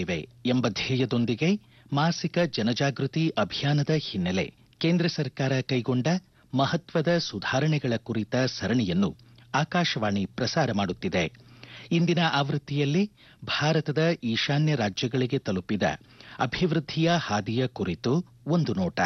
ಬದಲಾಗಿವೆ ಎಂಬ ಧ್ಯೇಯದೊಂದಿಗೆ ಮಾಸಿಕ ಜನಜಾಗೃತಿ ಅಭಿಯಾನದ ಹಿನ್ನೆಲೆ ಕೇಂದ್ರ ಸರ್ಕಾರ ಕೈಗೊಂಡ ಮಹತ್ವದ ಸುಧಾರಣೆಗಳ ಕುರಿತ ಸರಣಿಯನ್ನು ಆಕಾಶವಾಣಿ ಪ್ರಸಾರ ಮಾಡುತ್ತಿದೆ ಇಂದಿನ ಆವೃತ್ತಿಯಲ್ಲಿ ಭಾರತದ ಈಶಾನ್ಯ ರಾಜ್ಯಗಳಿಗೆ ತಲುಪಿದ ಅಭಿವೃದ್ಧಿಯ ಹಾದಿಯ ಕುರಿತು ಒಂದು ನೋಟ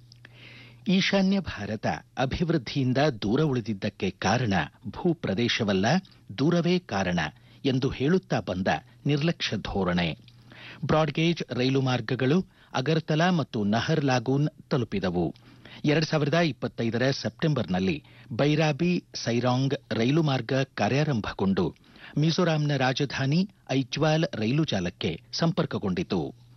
ಈಶಾನ್ಯ ಭಾರತ ಅಭಿವೃದ್ಧಿಯಿಂದ ದೂರ ಉಳಿದಿದ್ದಕ್ಕೆ ಕಾರಣ ಭೂಪ್ರದೇಶವಲ್ಲ ದೂರವೇ ಕಾರಣ ಎಂದು ಹೇಳುತ್ತಾ ಬಂದ ನಿರ್ಲಕ್ಷ್ಯ ಧೋರಣೆ ಬ್ರಾಡ್ಗೇಜ್ ರೈಲು ಮಾರ್ಗಗಳು ಅಗರ್ತಲಾ ಮತ್ತು ನಹರ್ ಲಾಗೂನ್ ತಲುಪಿದವು ಎರಡ್ ಸಾವಿರದ ಇಪ್ಪತ್ತೈದರ ಸೆಪ್ಟೆಂಬರ್ನಲ್ಲಿ ಬೈರಾಬಿ ಸೈರಾಂಗ್ ರೈಲು ಮಾರ್ಗ ಕಾರ್ಯಾರಂಭಗೊಂಡು ಮಿಜೋರಾಂನ ರಾಜಧಾನಿ ಐಜ್ವಾಲ್ ರೈಲು ಜಾಲಕ್ಕೆ ಸಂಪರ್ಕಗೊಂಡಿತು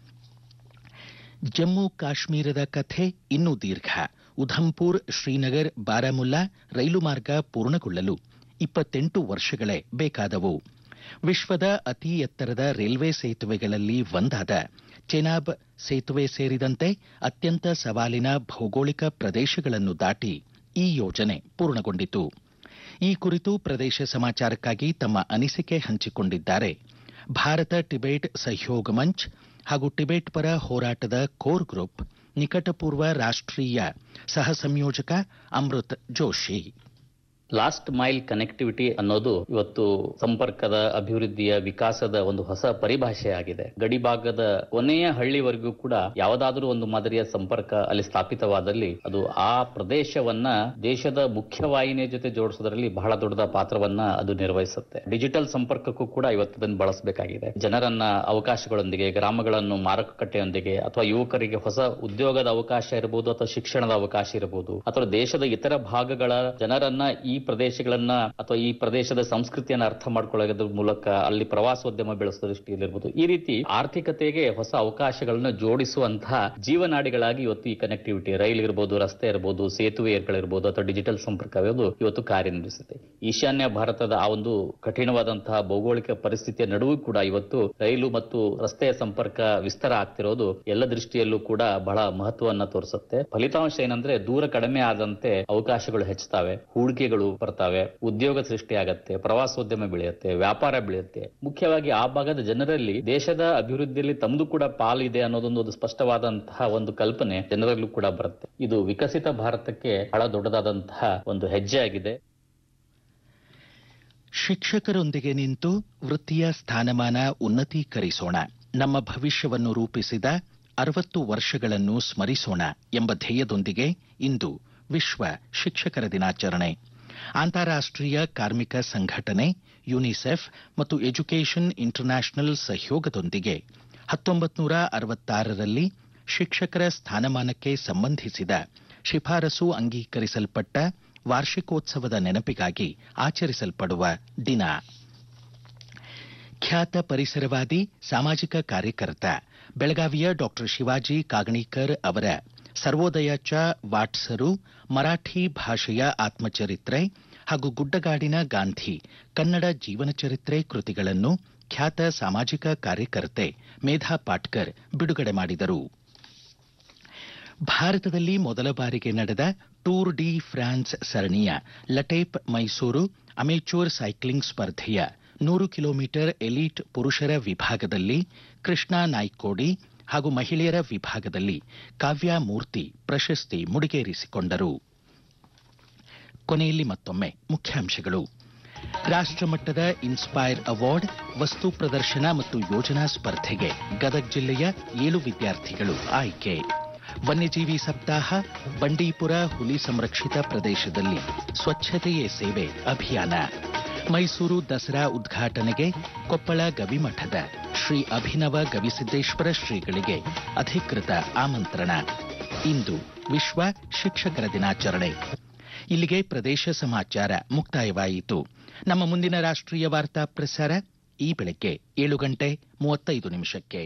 ಜಮ್ಮು ಕಾಶ್ಮೀರದ ಕಥೆ ಇನ್ನೂ ದೀರ್ಘ ಉಧಂಪುರ್ ಶ್ರೀನಗರ್ ಬಾರಾಮುಲ್ಲಾ ರೈಲು ಮಾರ್ಗ ಪೂರ್ಣಗೊಳ್ಳಲು ಇಪ್ಪತ್ತೆಂಟು ವರ್ಷಗಳೇ ಬೇಕಾದವು ವಿಶ್ವದ ಅತಿ ಎತ್ತರದ ರೈಲ್ವೆ ಸೇತುವೆಗಳಲ್ಲಿ ಒಂದಾದ ಚೆನಾಬ್ ಸೇತುವೆ ಸೇರಿದಂತೆ ಅತ್ಯಂತ ಸವಾಲಿನ ಭೌಗೋಳಿಕ ಪ್ರದೇಶಗಳನ್ನು ದಾಟಿ ಈ ಯೋಜನೆ ಪೂರ್ಣಗೊಂಡಿತು ಈ ಕುರಿತು ಪ್ರದೇಶ ಸಮಾಚಾರಕ್ಕಾಗಿ ತಮ್ಮ ಅನಿಸಿಕೆ ಹಂಚಿಕೊಂಡಿದ್ದಾರೆ ಭಾರತ ಟಿಬೆಟ್ ಸಹಯೋಗ ಮಂಚ್ ಹಾಗೂ ಟಿಬೆಟ್ ಪರ ಹೋರಾಟದ ಕೋರ್ ಗ್ರೂಪ್ ನಿಕಟಪೂರ್ವ ರಾಷ್ಟ್ರೀಯ ಸಹ ಸಂಯೋಜಕ Amrit Joshi last mile connectivity ಅನ್ನೋದು ಇವತ್ತು ಸಂಪರ್ಕದ ಅಭಿವೃದ್ಧಿಯ ವಿಕಾಸದ ಒಂದು ಹೊಸ ಪರಿಭಾಷೆಯಾಗಿದೆ ಗಡಿಭಾಗದ ಕೊನೆಯ ಹಳ್ಳಿವರೆಗೂ ಕೂಡ ಯಾವುದಾದ್ರೂ ಒಂದು ಮಾದರಿಯ ಸಂಪರ್ಕ ಅಲ್ಲಿ ಸ್ಥಾಪಿತವಾದಲ್ಲಿ ಅದು ಆ ಪ್ರದೇಶವನ್ನ ದೇಶದ ಮುಖ್ಯವಾಹಿನಿಯ ಜೊತೆ ಜೋಡಿಸೋದ್ರಲ್ಲಿ ಬಹಳ ದೊಡ್ಡದ ಪಾತ್ರವನ್ನ ಅದು ನಿರ್ವಹಿಸುತ್ತೆ ಡಿಜಿಟಲ್ ಸಂಪರ್ಕಕ್ಕೂ ಕೂಡ ಇವತ್ತು ಅದನ್ನು ಬಳಸಬೇಕಾಗಿದೆ ಜನರನ್ನ ಅವಕಾಶಗಳೊಂದಿಗೆ ಗ್ರಾಮಗಳನ್ನು ಮಾರುಕಟ್ಟೆಯೊಂದಿಗೆ ಅಥವಾ ಯುವಕರಿಗೆ ಹೊಸ ಉದ್ಯೋಗದ ಅವಕಾಶ ಇರಬಹುದು ಅಥವಾ ಶಿಕ್ಷಣದ ಅವಕಾಶ ಇರಬಹುದು ಅಥವಾ ದೇಶದ ಇತರ ಭಾಗಗಳ ಜನರನ್ನ ಈ ಪ್ರದೇಶಗಳನ್ನ ಅಥವಾ ಈ ಪ್ರದೇಶದ ಸಂಸ್ಕೃತಿಯನ್ನ ಅರ್ಥ ಮಾಡ್ಕೊಳ್ಳೋದ್ರ ಮೂಲಕ ಅಲ್ಲಿ ಪ್ರವಾಸೋದ್ಯಮ ಬೆಳೆಸೋ ದೃಷ್ಟಿಯಲ್ಲಿರ್ಬೋದು ಈ ರೀತಿ ಆರ್ಥಿಕತೆಗೆ ಹೊಸ ಅವಕಾಶಗಳನ್ನ ಜೋಡಿಸುವಂತಹ ಜೀವನಾಡಿಗಳಾಗಿ ಇವತ್ತು ಈ ಕನೆಕ್ಟಿವಿಟಿ ರೈಲ್ ಇರ್ಬೋದು ರಸ್ತೆ ಇರ್ಬೋದು ಸೇತುವೆಗಳಿರ್ಬೋದು ಅಥವಾ ಡಿಜಿಟಲ್ ಸಂಪರ್ಕ ಇರೋದು ಇವತ್ತು ಕಾರ್ಯನಿರ್ವಹಿಸುತ್ತೆ ಈಶಾನ್ಯ ಭಾರತದ ಆ ಒಂದು ಕಠಿಣವಾದಂತಹ ಭೌಗೋಳಿಕ ಪರಿಸ್ಥಿತಿಯ ನಡುವೆ ಕೂಡ ಇವತ್ತು ರೈಲು ಮತ್ತು ರಸ್ತೆಯ ಸಂಪರ್ಕ ವಿಸ್ತಾರ ಆಗ್ತಿರೋದು ಎಲ್ಲ ದೃಷ್ಟಿಯಲ್ಲೂ ಕೂಡ ಬಹಳ ಮಹತ್ವವನ್ನ ತೋರಿಸುತ್ತೆ ಫಲಿತಾಂಶ ಏನಂದ್ರೆ ದೂರ ಕಡಿಮೆ ಆದಂತೆ ಅವಕಾಶಗಳು ಹೆಚ್ಚುತ್ತವೆ ಹೂಡಿಕೆಗಳು ಬರ್ತಾವೆ ಉದ್ಯೋಗ ಸೃಷ್ಟಿ ಆಗತ್ತೆ ಪ್ರವಾಸೋದ್ಯಮ ಬೆಳೆಯುತ್ತೆ ವ್ಯಾಪಾರ ಬೆಳೆಯುತ್ತೆ ಮುಖ್ಯವಾಗಿ ಆ ಭಾಗದ ಜನರಲ್ಲಿ ದೇಶದ ಅಭಿವೃದ್ಧಿಯಲ್ಲಿ ತಮ್ಮದು ಕೂಡ ಪಾಲಿದೆ ಅನ್ನೋದೊಂದು ಒಂದು ಸ್ಪಷ್ಟವಾದಂತಹ ಒಂದು ಕಲ್ಪನೆ ಜನರಲ್ಲೂ ಕೂಡ ಬರುತ್ತೆ ಇದು ವಿಕಸಿತ ಭಾರತಕ್ಕೆ ಬಹಳ ದೊಡ್ಡದಾದಂತಹ ಒಂದು ಹೆಜ್ಜೆ ಆಗಿದೆ ಶಿಕ್ಷಕರೊಂದಿಗೆ ನಿಂತು ವೃತ್ತಿಯ ಸ್ಥಾನಮಾನ ಉನ್ನತೀಕರಿಸೋಣ ನಮ್ಮ ಭವಿಷ್ಯವನ್ನು ರೂಪಿಸಿದ ಅರವತ್ತು ವರ್ಷಗಳನ್ನು ಸ್ಮರಿಸೋಣ ಎಂಬ ಧ್ಯೇಯದೊಂದಿಗೆ ಇಂದು ವಿಶ್ವ ಶಿಕ್ಷಕರ ದಿನಾಚರಣೆ ಅಂತಾರಾಷ್ಟ್ರೀಯ ಕಾರ್ಮಿಕ ಸಂಘಟನೆ ಯುನಿಸೆಫ್ ಮತ್ತು ಎಜುಕೇಷನ್ ಇಂಟರ್ನ್ಯಾಷನಲ್ ಸಹಯೋಗದೊಂದಿಗೆ ಹತ್ತೊಂಬತ್ತು ನೂರ ಅರವತ್ತಾರರಲ್ಲಿ ಶಿಕ್ಷಕರ ಸ್ಥಾನಮಾನಕ್ಕೆ ಸಂಬಂಧಿಸಿದ ಶಿಫಾರಸು ಅಂಗೀಕರಿಸಲ್ಪಟ್ಟ ವಾರ್ಷಿಕೋತ್ಸವದ ನೆನಪಿಗಾಗಿ ಆಚರಿಸಲ್ಪಡುವ ದಿನ ಖ್ಯಾತ ಪರಿಸರವಾದಿ ಸಾಮಾಜಿಕ ಕಾರ್ಯಕರ್ತ ಬೆಳಗಾವಿಯ ಡಾಕ್ಟರ್ ಶಿವಾಜಿ ಕಾಗಣೀಕರ್ ಅವರ ಸರ್ವೋದಯ ಚ ವಾಟ್ಸರು ಮರಾಠಿ ಭಾಷೆಯ ಆತ್ಮಚರಿತ್ರೆ ಹಾಗೂ ಗುಡ್ಡಗಾಡಿನ ಗಾಂಧಿ ಕನ್ನಡ ಜೀವನ ಚರಿತ್ರೆ ಕೃತಿಗಳನ್ನು ಖ್ಯಾತ ಸಾಮಾಜಿಕ ಕಾರ್ಯಕರ್ತೆ ಮೇಧಾ ಪಾಟ್ಕರ್ ಬಿಡುಗಡೆ ಮಾಡಿದರು ಭಾರತದಲ್ಲಿ ಮೊದಲ ಬಾರಿಗೆ ನಡೆದ ಟೂರ್ ಡಿ ಫ್ರಾನ್ಸ್ ಸರಣಿಯ ಲಟೇಪ್ ಮೈಸೂರು ಅಮೆಚೂರ್ ಸೈಕ್ಲಿಂಗ್ ಸ್ಪರ್ಧೆಯ ನೂರು ಕಿಲೋಮೀಟರ್ ಎಲೀಟ್ ಪುರುಷರ ವಿಭಾಗದಲ್ಲಿ ಕೃಷ್ಣಾ ನಾಯ್ಕೋಡಿ ಹಾಗೂ ಮಹಿಳೆಯರ ವಿಭಾಗದಲ್ಲಿ ಕಾವ್ಯ ಮೂರ್ತಿ ಪ್ರಶಸ್ತಿ ಮುಡಿಗೇರಿಸಿಕೊಂಡರು ಕೊನೆಯಲ್ಲಿ ಮತ್ತೊಮ್ಮೆ ಮುಖ್ಯಾಂಶಗಳು ರಾಷ್ಟ್ರಮಟ್ಟದ ಇನ್ಸ್ಪೈರ್ ಅವಾರ್ಡ್ ವಸ್ತು ಪ್ರದರ್ಶನ ಮತ್ತು ಯೋಜನಾ ಸ್ಪರ್ಧೆಗೆ ಗದಗ ಜಿಲ್ಲೆಯ ಏಳು ವಿದ್ಯಾರ್ಥಿಗಳು ಆಯ್ಕೆ ವನ್ಯಜೀವಿ ಸಪ್ತಾಹ ಬಂಡೀಪುರ ಹುಲಿ ಸಂರಕ್ಷಿತ ಪ್ರದೇಶದಲ್ಲಿ ಸ್ವಚ್ಛತೆಯೇ ಸೇವೆ ಅಭಿಯಾನ ಮೈಸೂರು ದಸರಾ ಉದ್ಘಾಟನೆಗೆ ಕೊಪ್ಪಳ ಗವಿಮಠದ ಶ್ರೀ ಅಭಿನವ ಗವಿಸಿದ್ದೇಶ್ವರ ಶ್ರೀಗಳಿಗೆ ಅಧಿಕೃತ ಆಮಂತ್ರಣ ಇಂದು ವಿಶ್ವ ಶಿಕ್ಷಕರ ದಿನಾಚರಣೆ ಇಲ್ಲಿಗೆ ಪ್ರದೇಶ ಸಮಾಚಾರ ಮುಕ್ತಾಯವಾಯಿತು ನಮ್ಮ ಮುಂದಿನ ರಾಷ್ಟ್ರೀಯ ವಾರ್ತಾ ಪ್ರಸಾರ ಈ ಬೆಳಗ್ಗೆ ಏಳು ಗಂಟೆ ಮೂವತ್ತೈದು ನಿಮಿಷಕ್ಕೆ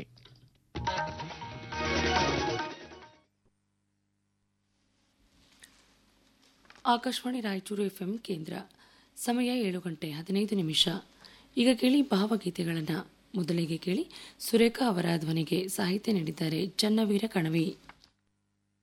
ಆಕಾಶವಾಣಿ ರಾಯಚೂರು ಎಫ್ಎಂ ಕೇಂದ್ರ ಸಮಯ ಏಳು ಗಂಟೆ ಹದಿನೈದು ನಿಮಿಷ ಈಗ ಕೇಳಿ ಭಾವಗೀತೆಗಳನ್ನು ಮೊದಲಿಗೆ ಕೇಳಿ ಸುರೇಖಾ ಅವರ ಧ್ವನಿಗೆ ಸಾಹಿತ್ಯ ನೀಡಿದ್ದಾರೆ ಚನ್ನವೀರ ಕಣವಿ